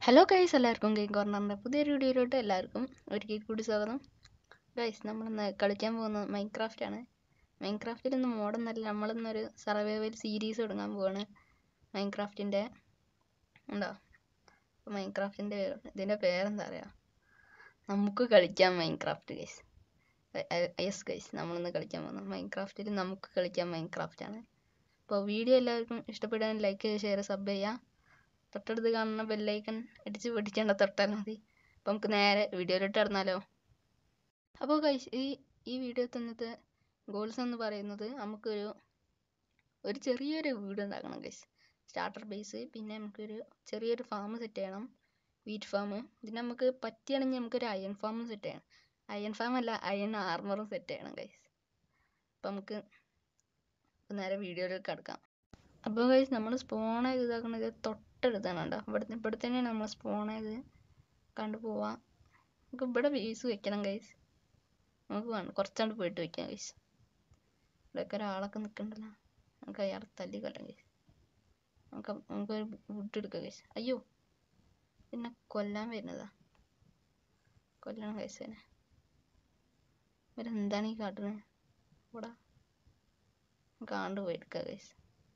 Hello guys എല്ലാവർക്കും game കോർണറിൻ്റെ പുതിയൊരു വീഡിയോയിലോട്ട് എല്ലാവർക്കും ഒരിക്കൽ കൂടി സ്വാഗതം ഗൈസ് നമ്മളിന്ന് കളിക്കാൻ പോകുന്നത് മൈൻക്രാഫ്റ്റ് ആണ് മൈൻക്രാഫ്റ്റിൽ ഇന്ന് മോഡൊന്നല്ല നമ്മളിന്നൊരു സർവൈവൽ സീരീസ് തുടങ്ങാൻ പോവാണ് മൈൻക്രാഫ്റ്റിൻ്റെ ഉണ്ടോ അപ്പോൾ മൈൻക്രാഫ്റ്റിൻ്റെ ഇതിൻ്റെ പേരെന്താ പറയുക നമുക്ക് കളിക്കാം മൈൻക്രാഫ്റ്റ് ഗൈസ് യെസ് ഗൈസ് നമ്മളിന്ന് കളിക്കാൻ പോകുന്നത് മൈൻക്രാഫ്റ്റിൽ നമുക്ക് കളിക്കാം മൈൻക്രാഫ്റ്റ് ആണ് അപ്പോൾ വീഡിയോ എല്ലാവർക്കും ഇഷ്ടപ്പെടാൻ ലൈക്ക് ഷെയർ സബ് ചെയ്യുക തൊട്ടടുത്ത് കാണുന്ന ബെല്ലൈക്കൺ അടിച്ച് പിടിക്കേണ്ട തൊട്ടാൽ മതി അപ്പം നമുക്ക് നേരെ വീഡിയോയിലോട്ട് ഇറങ്ങാലോ അപ്പോൾ ഗൈസ് ഈ ഈ വീഡിയോ തന്നത് ഗോൾസ് എന്ന് പറയുന്നത് നമുക്കൊരു ഒരു ചെറിയൊരു വീട് ഉണ്ടാക്കണം ഗൈസ് സ്റ്റാർട്ടർ ബേസ് പിന്നെ നമുക്കൊരു ചെറിയൊരു ഫാം സെറ്റ് ചെയ്യണം വീറ്റ് ഫാം ഇതിന് നമുക്ക് പറ്റുകയാണെങ്കിൽ നമുക്കൊരു അയൺ ഫാം സെറ്റ് ചെയ്യണം അയൺ ഫാം അല്ല അയൺ ആർമറും സെറ്റ് ചെയ്യണം ഗൈസ് അപ്പം നമുക്ക് നേരെ വീഡിയോയിലേക്ക് കിടക്കാം അപ്പോൾ ഗൈസ് നമ്മൾ സ്പോൺ ചെയ്ത് ഇതാക്കുന്നത് തൊട്ടടുത്താണ് കേട്ടോ ഇവിടെ ഇവിടെ തന്നെയാണ് നമ്മൾ സ്പോൺ ചെയ്ത് കണ്ടു പോവാം നമുക്ക് ഇവിടെ ബേസ് വെക്കണം ഗൈസ് നമുക്ക് വേണം കുറച്ചാണ്ട് പോയിട്ട് വെക്കാം ഗൈസ് ഇവിടെയൊക്കെ ഒരാളൊക്കെ നിൽക്കണ്ടല്ലോ നമുക്ക് അയാളെ തല്ലി കൊല്ലാം ഗൈസ് നമുക്ക് നമുക്കൊരു വുഡ് എടുക്കാം ഗൈസ് അയ്യോ പിന്നെ കൊല്ലാൻ വരുന്നതാ കൊല്ലണം ഗൈസ് അതിനെ ഇവരെന്താണ് ഈ കാട്ടുന്നത് ഇവിടെ നമുക്ക് ആണ്ട് പോയി എടുക്കാം ഗൈസ്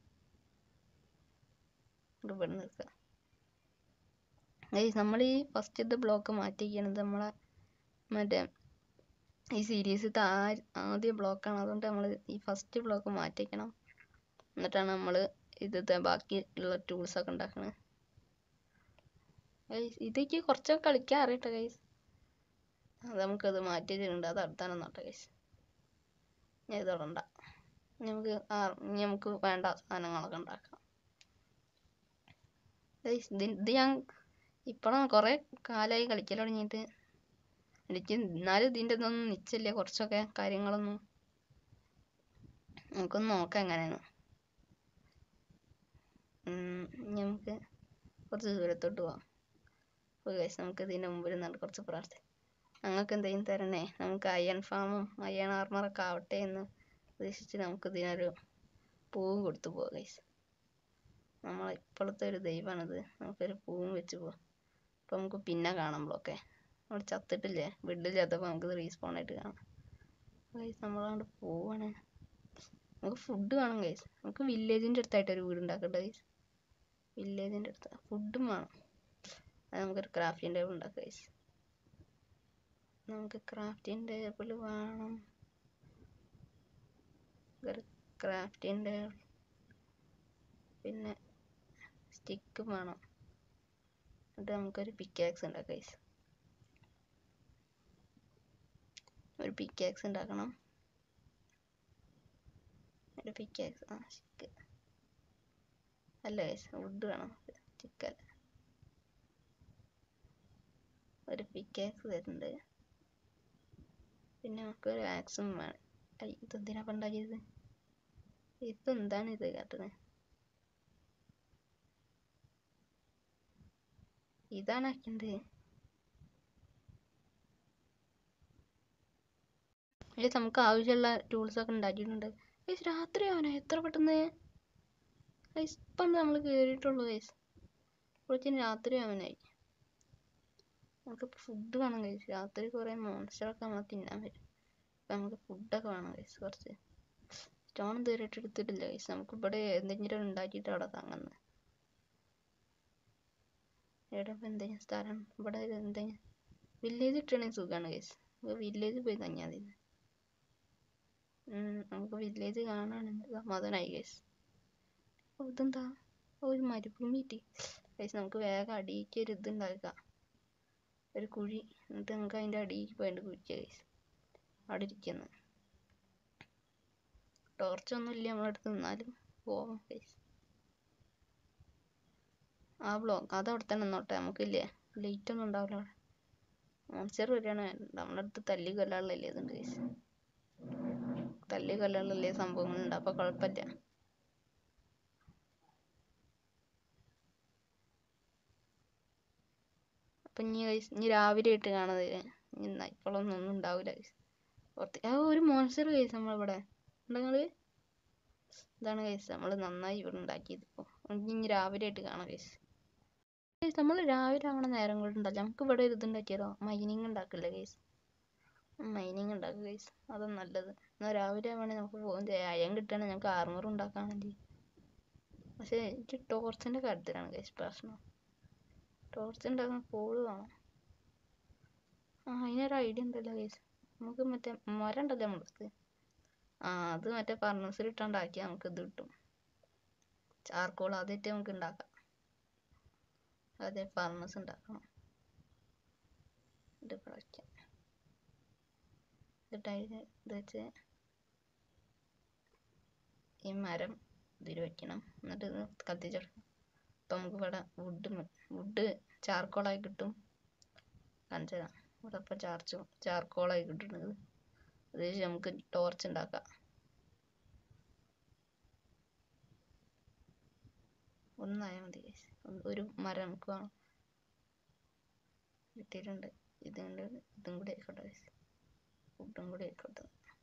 ഇവിടെ നിൽക്കുക ഗൈസ് നമ്മൾ ഈ ഫസ്റ്റത്തെ ബ്ലോക്ക് മാറ്റിയിരിക്കുന്നത് നമ്മളെ മറ്റേ ഈ സീരീസിലത്തെ ആ ആദ്യ ബ്ലോക്കാണ് അതുകൊണ്ട് നമ്മൾ ഈ ഫസ്റ്റ് ബ്ലോക്ക് മാറ്റിക്കണം എന്നിട്ടാണ് നമ്മൾ ഇതത്തെ ബാക്കി ഉള്ള ടൂൾസൊക്കെ ഉണ്ടാക്കുന്നത് ഗൈസ് ഇതൊക്കെ കുറച്ചൊക്കെ കളിക്കാൻ അറിയട്ടെ ഗൈസ് അത് നമുക്കത് മാറ്റിയിട്ടുണ്ട് അത് അടുത്താണ് നോട്ടെ ഗൈസ് ഞാൻ ഇത് ഇടണ്ട നമുക്ക് നമുക്ക് വേണ്ട സാധനങ്ങളൊക്കെ ഉണ്ടാക്കാം ഇത് ഞാൻ ഇപ്പോഴാണ് കുറേ കാലമായി കളിക്കൽ തുടങ്ങിയിട്ട് എനിക്ക് എന്നാലും ഇതിൻ്റെ ഇതൊന്നും നിശ്ചയില്ല കുറച്ചൊക്കെ കാര്യങ്ങളൊന്നും നമുക്കൊന്ന് നോക്കാം എങ്ങനെയാണ് നമുക്ക് കുറച്ച് ദൂരത്തോട്ട് പോവാം അപ്പോൾ ഗൈസ് നമുക്ക് ഇതിൻ്റെ മുമ്പിൽ നിന്നാണ് കുറച്ച് പ്രാർത്ഥന ഞങ്ങൾക്ക് എന്തെങ്കിലും തരണേ നമുക്ക് അയൺ ഫാമും അയൺ ആർമറൊക്കെ ആവട്ടെ എന്ന് ഉദ്ദേശിച്ച് നമുക്ക് ഇതിനൊരു പൂവ് കൊടുത്തു പോവാം ഗൈസ് നമ്മളെ ഇപ്പോഴത്തെ ഒരു ദൈവമാണിത് നമുക്കൊരു പൂവും വെച്ച് പോവാം അപ്പോൾ നമുക്ക് പിന്നെ കാണാം ബ്ലോക്കെ നമ്മൾ ചത്തിട്ടില്ലേ ബെഡില്ലാത്തപ്പോൾ നമുക്കിത് റീസ്പോൺ ആയിട്ട് കാണാം ഗൈസ് നമ്മളങ്ങോട്ട് പോവാണ് നമുക്ക് ഫുഡ് വേണം ഗൈസ് നമുക്ക് വില്ലേജിൻ്റെ അടുത്തായിട്ട് ഒരു വീട് ഉണ്ടാക്കട്ടെ ഗൈസ് വില്ലേജിൻ്റെ അടുത്ത് ഫുഡും വേണം അത് നമുക്കൊരു ക്രാഫ്റ്റിംഗ് ടേബിൾ ഉണ്ടാക്കാം ഗൈസ് നമുക്ക് ക്രാഫ്റ്റിംഗ് ടേബിൾ വേണം ഒരു ക്രാഫ്റ്റിംഗ് ടേബിൾ പിന്നെ സ്റ്റിക്ക് വേണം എന്നിട്ട് നമുക്കൊരു പിക്കാക്സ് ഉണ്ടാക്കാം ഗൈസ് ഒരു പിക്കാക്സ് ഉണ്ടാക്കണം ഒരു പിക്കാക്സ് ആ സ്റ്റിക്ക് അല്ല ഗൈസ് വുഡ് വേണം സ്റ്റിക്കല്ല ഒരു പിക്കാക്സ് തരുന്നുണ്ട് പിന്നെ നമുക്കൊരു ആക്സും വേണം ഇതെന്തിനാ ഉണ്ടാക്കിയത് ഇതെന്താണ് ഇത് കാട്ടുന്നത് ഇതാണ് ആക്കിയത് ഇത് നമുക്ക് ആവശ്യമുള്ള ടൂൾസ് ഒക്കെ ഉണ്ടാക്കിയിട്ടുണ്ട് ഗൈസ് രാത്രി ആവനോ എത്ര പെട്ടെന്ന് ഗൈസ് ഇപ്പം നമ്മൾ കയറിയിട്ടുള്ളൂ ഗൈസ് കുറച്ചിന് രാത്രി ആവനായി നമുക്ക് ഫുഡ് വേണം ഗൈസ് രാത്രി കുറേ മോൺസ്റ്ററൊക്കെ നമ്മൾ തിന്നാൻ വരും അപ്പം നമുക്ക് ഫുഡൊക്കെ വേണം ഗൈസ് കുറച്ച് സ്റ്റോൺ ഇതുവരെ എടുത്തിട്ടില്ല ഗൈസ് നമുക്ക് ഇവിടെ എന്തെങ്കിലും ഉണ്ടാക്കിയിട്ട് അവിടെ തങ്ങുന്നത് ഇവിടെ ഇപ്പം എന്തെങ്കിലും സ്ഥലം ഇവിടെ എന്തെങ്കിലും വില്ലേജ് ഇട്ടാണെങ്കിൽ സുഖമാണ് ഗൈസ് വില്ലേജ് പോയി തങ്ങിയാൽ മതി നമുക്ക് വില്ലേജ് കാണാണെങ്കിൽ സമാധാനമായി ഗൈസ് ഓ ഇതെന്താ ഒരു മരുഭൂമി കിട്ടി ഗൈസ് നമുക്ക് വേഗം അടിയിലേക്ക് ഒരു ഇത് ഉണ്ടാക്കാം ഒരു കുഴി എന്നിട്ട് നമുക്ക് അതിൻ്റെ അടിയിൽ പോയിട്ട് കുഴിക്കുക ഗൈസ് അവിടെ ഇരിക്കുന്നു ടോർച്ചൊന്നും ഇല്ല നമ്മളടുത്ത് നിന്നാലും പോവാം ഗൈസ് ആ ബ്ലോക്ക് അത് അവിടെ തന്നെ നിന്നോട്ടെ നമുക്കില്ലേ ലൈറ്റ് ഒന്നും ഉണ്ടാവില്ല അവിടെ മോൺസ്റ്റർ വരികയാണ് നമ്മുടെ അടുത്ത് തല്ലി കൊല്ലാനുള്ളല്ലേ ഇതുണ്ട് കേസ് തല്ലി കൊല്ലാനുള്ളല്ലേ സംഭവങ്ങളുണ്ട് അപ്പോൾ കുഴപ്പമില്ല അപ്പം ഇനി കൈസ് ഇനി രാവിലെ ആയിട്ട് കാണാതെ ഇനി ഇപ്പോഴൊന്നും ഒന്നും ഉണ്ടാവില്ല കൈസ് പുറത്ത് ആ ഒരു മോൺസ്റ്റർ കൈസ് നമ്മളിവിടെ ഉണ്ടെങ്കിൽ ഇതാണ് കൈസ് നമ്മൾ നന്നായി ഇവിടെ ഉണ്ടാക്കിയത് ഇപ്പോൾ ഇനി രാവിലെ ആയിട്ട് കാണാം കൈസ് നമ്മൾ രാവിലെ ആവണ നേരം കൊണ്ടുണ്ടല്ലോ നമുക്ക് ഇവിടെ ഒരു ഇതുണ്ടാക്കിയാലോ മൈനിങ് ഉണ്ടാക്കില്ലേ ഗൈസ് മൈനിങ് ഉണ്ടാക്കുക ഗൈസ് അതാണ് നല്ലത് എന്നാൽ രാവിലെ ആവുകയാണെങ്കിൽ നമുക്ക് പോകും ചെയ്യാം അയം കിട്ടുകയാണെങ്കിൽ ഞങ്ങൾക്ക് ആർമർ ഉണ്ടാക്കാൻ വേണ്ടി പക്ഷേ എനിക്ക് ടോർച്ചിൻ്റെ കാര്യത്തിലാണ് ഗൈസ് പ്രശ്നം ടോർച്ച് ഉണ്ടാക്കാൻ കോള് വേണം ആ അതിനൊരു ഐഡിയ ഉണ്ടല്ലോ ഗൈസ് നമുക്ക് മറ്റേ മരം ഉണ്ടല്ലോ നമ്മളടുത്ത് ആ അത് മറ്റേ ഫർണസിൽ ഇട്ടുണ്ടാക്കിയാൽ നമുക്ക് ഇത് കിട്ടും ചാർക്കോൾ അതായിട്ട് നമുക്ക് ഉണ്ടാക്കാം അതെ ഫർണസ് ഉണ്ടാക്കണം ഇത് വയ്ക്കാം എന്നിട്ട് അതിൽ ഇത് വെച്ച് ഈ മരം ഇതിൽ വെക്കണം എന്നിട്ട് ഇത് കത്തിച്ചെടുക്കണം അപ്പം നമുക്ക് ഇവിടെ വുഡ് വുഡ് ചാർക്കോളായി കിട്ടും കാണിച്ചതാ ഇവിടെ ഇപ്പം ചാർജ് ചാർക്കോളായി കിട്ടുന്നത് അത് വെച്ച് നമുക്ക് ടോർച്ച് ഉണ്ടാക്കാം ഒന്നായാൽ മതി guys. ഒന്ന് ഒരു മരം നമുക്ക് വേണം കിട്ടിയിട്ടുണ്ട് ഇതുകൊണ്ട് ഇതും കൂടി ആയിക്കോട്ടെ guys. ഫുഡും കൂടി ആയിക്കോട്ടെ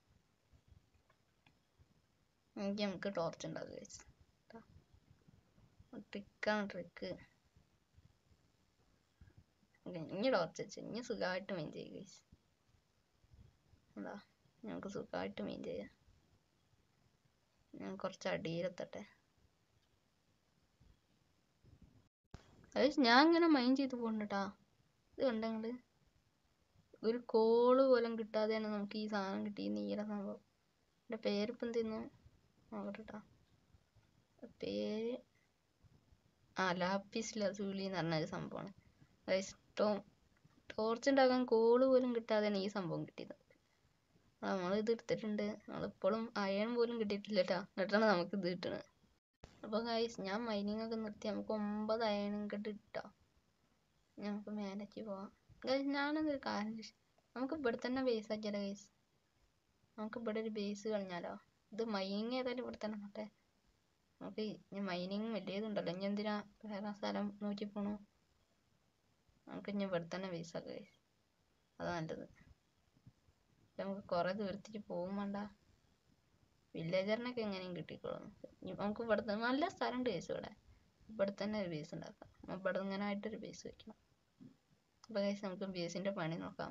എനിക്ക് നമുക്ക് ടോർച്ച് ഉണ്ടാക്കുക guys. ട്ടോ. ട്രിക്കാണ് ട്രിക്ക് ഇനി ടോർച്ച് വെച്ച് ഇനി സുഖമായിട്ട് മെയിൻ ചെയ്യുക guys. എന്താ ഞങ്ങൾക്ക് സുഖമായിട്ട് മെയിൻ ചെയ്യാം ഞാൻ കുറച്ച് അടിയിലെത്തട്ടെ അത് ഞാൻ ഇങ്ങനെ മൈൻഡ് ചെയ്ത് പോകണ്ടട്ടാ ഇത് കണ്ടങ്ങള് ഒരു കോള് പോലും കിട്ടാതെയാണ് നമുക്ക് ഈ സാധനം കിട്ടി ഈ നീല സംഭവം എൻ്റെ പേരിപ്പം എന്തെന്നു നോക്കട്ടെട്ടാ പേര് ആ ലാപ്പിസ് ലസൂലി എന്ന് പറഞ്ഞ ഒരു സംഭവമാണ് ഗൈസ് ടോ ടോർച്ച് ഉണ്ടാക്കാൻ കോള് പോലും കിട്ടാതെയാണ് ഈ സംഭവം കിട്ടിയത് നമ്മൾ ഇത് എടുത്തിട്ടുണ്ട് നമ്മളിപ്പോഴും അയൺ പോലും കിട്ടിയിട്ടില്ല കേട്ടോ എന്നിട്ടാണ് നമുക്ക് ഇത് കിട്ടുന്നത് അപ്പോൾ ഗൈസ് ഞാൻ മൈനിങ് ഒക്കെ നിർത്തി നമുക്ക് ഒമ്പത് അയണും കിട്ടി കിട്ടാം നമുക്ക് മേലേക്ക് പോവാം ഗൈസ് ഞാനതൊരു കാര്യം ചോദിച്ചു നമുക്ക് ഇവിടെ തന്നെ ബേസ് ആക്കിയാലോ ഗൈസ് നമുക്ക് ഇവിടെ ഒരു ബേസ് കളഞ്ഞാലോ ഇത് മൈനിങ് ഏതായാലും ഇവിടെ തന്നെ നോട്ടെ നമുക്ക് ഇനി മൈനിങ് വലിയതുണ്ടല്ലോ ഇനി എന്തിനാ വേറെ സ്ഥലം നോക്കി പോണു നമുക്ക് ഇനി ഇവിടെ തന്നെ ബേസ് ആക്കാം ഗൈസ് അതാ നല്ലത് നമുക്ക് കുറേ ദൂരത്തേക്ക് പോകും വേണ്ട വില്ലേജറിനൊക്കെ എങ്ങനെയും കിട്ടിക്കോളും ഇനി നമുക്ക് ഇവിടെ തന്നെ നല്ല സ്ഥലമുണ്ട് ബേസ് ഇവിടെ ഇവിടെ തന്നെ ഒരു ബേസ് ഉണ്ടാക്കാം ഇവിടെ ഇങ്ങനെ ആയിട്ടൊരു ബേസ് വെക്കണം അപ്പോൾ ഗൈസ് നമുക്ക് ബേസിൻ്റെ പണി നോക്കാം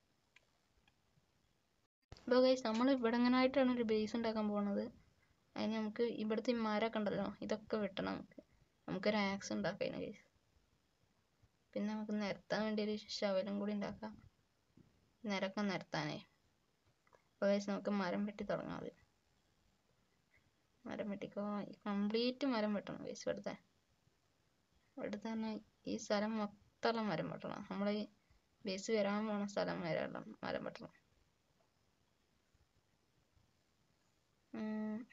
അപ്പോൾ ഗൈസ് നമ്മൾ ഇവിടെ ഇങ്ങനെ ആയിട്ടാണ് ഒരു ബേസ് ഉണ്ടാക്കാൻ പോകുന്നത് അതിന് നമുക്ക് ഇവിടുത്തെ ഈ മരമൊക്കെ ഉണ്ടല്ലോ ഇതൊക്കെ വെട്ടണം നമുക്ക് നമുക്കൊരു ആക്സ് ഉണ്ടാക്കാം അതിന് ഗൈസ് പിന്നെ നമുക്ക് നിരത്താൻ വേണ്ടി ഒരു ശവലും കൂടി ഉണ്ടാക്കാം നിരക്കം നിരത്താനേ അപ്പോൾ ഗൈസ് നമുക്ക് മരം വെട്ടി തുടങ്ങാം ആദ്യം മരം വെട്ടിക്കോ കംപ്ലീറ്റ് മരം വെട്ടണം ഗൈസ് ഇവിടുത്തെ ഇവിടുത്തെ തന്നെ ഈ സ്ഥലം മൊത്തമുള്ള മരം വെട്ടണം നമ്മൾ ഈ ബേസ് വരാൻ പോണ സ്ഥലം വരെ ഉള്ള മരം വെട്ടണം ഉം.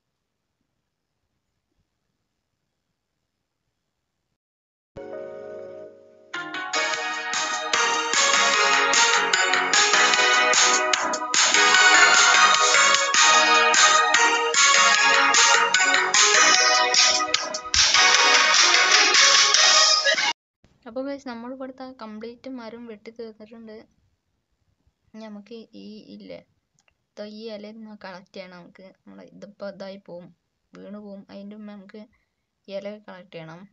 അപ്പോൾ ഗൈസ് നമ്മൾ ഇവിടുത്തെ കംപ്ലീറ്റ് മരം വെട്ടി തീർന്നിട്ടുണ്ട് ഇനി നമുക്ക് ഈ ഇല്ലേ ദാ ഈ ഇല കളക്ട് ചെയ്യണം നമുക്ക് നമ്മളെ ഇതിപ്പോൾ ഇതായി പോവും വീണ് പോവും അതിൻ്റെ മുമ്പ് നമുക്ക് ഇല കളക്ട് ചെയ്യണം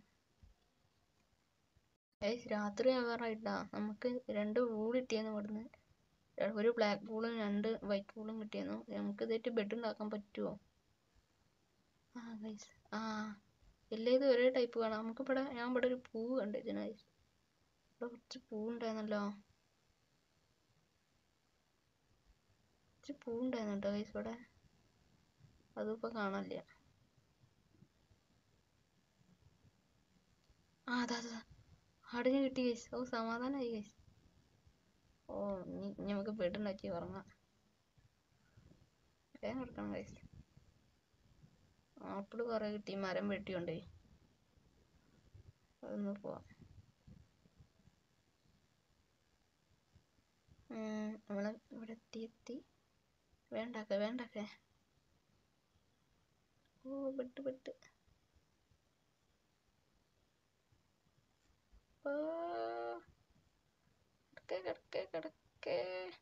ഗൈസ് രാത്രി ആകാറായിട്ടാ നമുക്ക് രണ്ട് വൂൾ കിട്ടിയെന്ന് ഇവിടുന്ന് ര- ഒരു ബ്ലാക്ക് ബോളും രണ്ട് വൈറ്റ് ബോളും കിട്ടിയെന്നു നമുക്ക് ഇതായിട്ട് ബെഡ് ഉണ്ടാക്കാൻ പറ്റുമോ ആ ഗൈസ് ആ എല്ലേതും ഒരേ ടൈപ്പ് കാണാം നമുക്കിവിടെ ഞാൻ ഇവിടെ ഒരു പൂവ് കണ്ടിരുന്നു ഗൈസ് ഇവിടെ കുറച്ച് പൂവുണ്ടായിരുന്നല്ലോ കുറച്ച് പൂവുണ്ടായിരുന്നു കേട്ടോ ഗൈസ് ഇവിടെ അതും ഇപ്പൊ കാണാനില്ല ആ അതാ അതാ ആടിനെ കിട്ടി ഗൈസ് ഓ സമാധാനമായി ഗൈസ് ഓ ഇനി ഇനി നമുക്ക് ബെഡ് ഉണ്ടാക്കി ഉറങ്ങാം വേഗം എടുക്കണം ഗൈസ് ആപ്പിള് കുറേ കിട്ടി മരം വെട്ടിയോണ്ടേ അതൊന്ന് പോവാം ഉം, നമ്മള് ഇവിടെ എത്തി എത്തി വേണ്ടാക്ക വേണ്ടാക്ക ഓ ബെട്ട് ബെട്ട് ഓ കിടക്കേ കിടക്കേ കിടക്കേ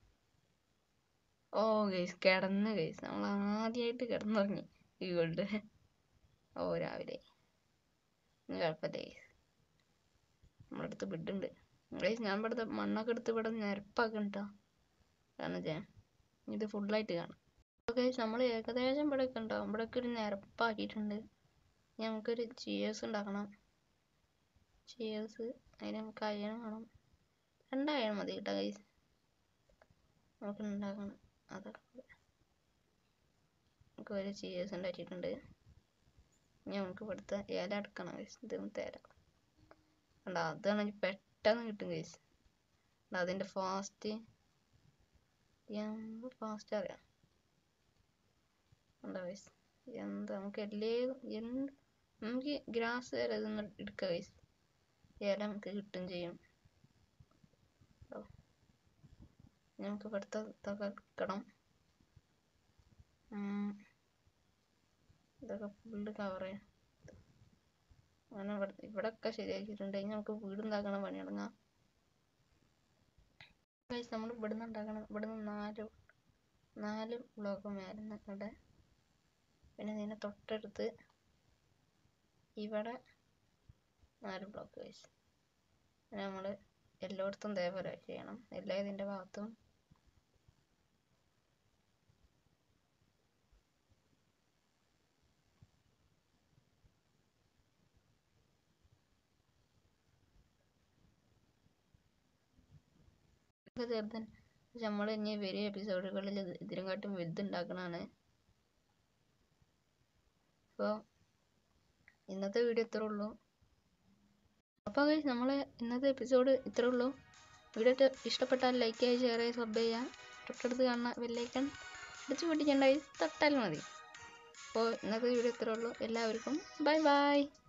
ഓ ഗൈസ് കിടന്ന് ഗൈസ് നമ്മൾ ആദ്യമായിട്ട് കിടന്നുറങ്ങി ഈ വേൾഡ് ഓ രാവിലെ ഇനി കുഴപ്പമില്ല ഗൈസ് നമ്മുടെ അടുത്ത് ബെഡുണ്ട് ഗൈസ് ഞാൻ ഇവിടുത്തെ മണ്ണൊക്കെ എടുത്ത് ഇവിടെ നിരപ്പാക്കണം കേട്ടോ കാരണം വെച്ചാൽ ഇത് ഫുള്ളായിട്ട് കാണാം ഗൈസ് നമ്മൾ ഏകദേശം ഇവിടെയൊക്കെ ഉണ്ടാവും ഇവിടെയൊക്കെ ഒരു നിരപ്പാക്കിയിട്ടുണ്ട് ഞങ്ങൾക്കൊരു ചിയേഴ്സ് ഉണ്ടാക്കണം ചിയേഴ്സ് അതിന് നമുക്ക് അയണം വേണം രണ്ടായണം മതി കേട്ടോ ഗൈസ് നമുക്ക് ഉണ്ടാക്കണം അതൊക്കെ നമുക്ക് ഒരു ചിയേഴ്സ് ഉണ്ടാക്കിയിട്ടുണ്ട് ഇനി നമുക്ക് ഇവിടുത്തെ ഇല എടുക്കണം ഗൈസ് ഇതൊന്ന് തരാം കണ്ടോ അതാണെങ്കിൽ പെട്ടെന്ന് കിട്ടും ഗൈസ് അതിൻ്റെ ഫാസ്റ്റ് എന്ത് ഫാസ്റ്റ് അറിയാം ഉണ്ടോ ഗൈസ് എന്താ നമുക്ക് എല്ലേ എന്ത് നമുക്ക് ഗ്രാസ് വരെ ഇതൊന്ന് എടുക്കാം ഗൈസ് ഇല നമുക്ക് കിട്ടും ചെയ്യും ട്ടോ. നമുക്ക് ഇവിടുത്തെ ഇതൊക്കെ എടുക്കണം ഉം. ഇതൊക്കെ ഫുള്ള് കവർ ചെയ്യാം അങ്ങനെ ഇവിടെ ഇവിടെയൊക്കെ ശരിയാക്കിയിട്ടുണ്ട് ഇനി നമുക്ക് വീടുണ്ടാക്കണ പണി തുടങ്ങാം ഗൈസ് നമ്മൾ ഇവിടുന്ന് ഉണ്ടാക്കണം ഇവിടുന്ന് നാല് നാല് ബ്ലോക്ക് മേലെ ഇവിടെ പിന്നെ ഇതിനെ തൊട്ടടുത്ത് ഇവിടെ നാല് ബ്ലോക്ക് ഗൈസ് നമ്മൾ എല്ലായിടത്തും ഇതേപോലെ ചെയ്യണം എല്ലാ ഇതിൻ്റെ ഭാഗത്തും ഇത് ചെറുതൻ നമ്മൾ ഇനി വരും എപ്പിസോഡുകളിൽ ഇതിനെക്കാട്ടും വലുതുണ്ടാക്കണതാണ് അപ്പോൾ ഇന്നത്തെ വീഡിയോ ഇത്രേ ഉള്ളൂ അപ്പോൾ നമ്മൾ ഇന്നത്തെ എപ്പിസോഡ് ഇത്രേ ഉള്ളൂ വീഡിയോ ഇഷ്ടപ്പെട്ടാൽ ലൈക്ക് ചെയ്യുക ഷെയർ ചെയ്യുക സബ് ചെയ്യുക തൊട്ടടുത്ത് കാണുന്ന ബെല്ലൈക്കൺ അടിച്ചു പൊട്ടിക്കണ്ടായി തൊട്ടാൽ മതി അപ്പോൾ ഇന്നത്തെ വീഡിയോ ഇത്രേ ഉള്ളൂ എല്ലാവർക്കും ബൈ ബൈ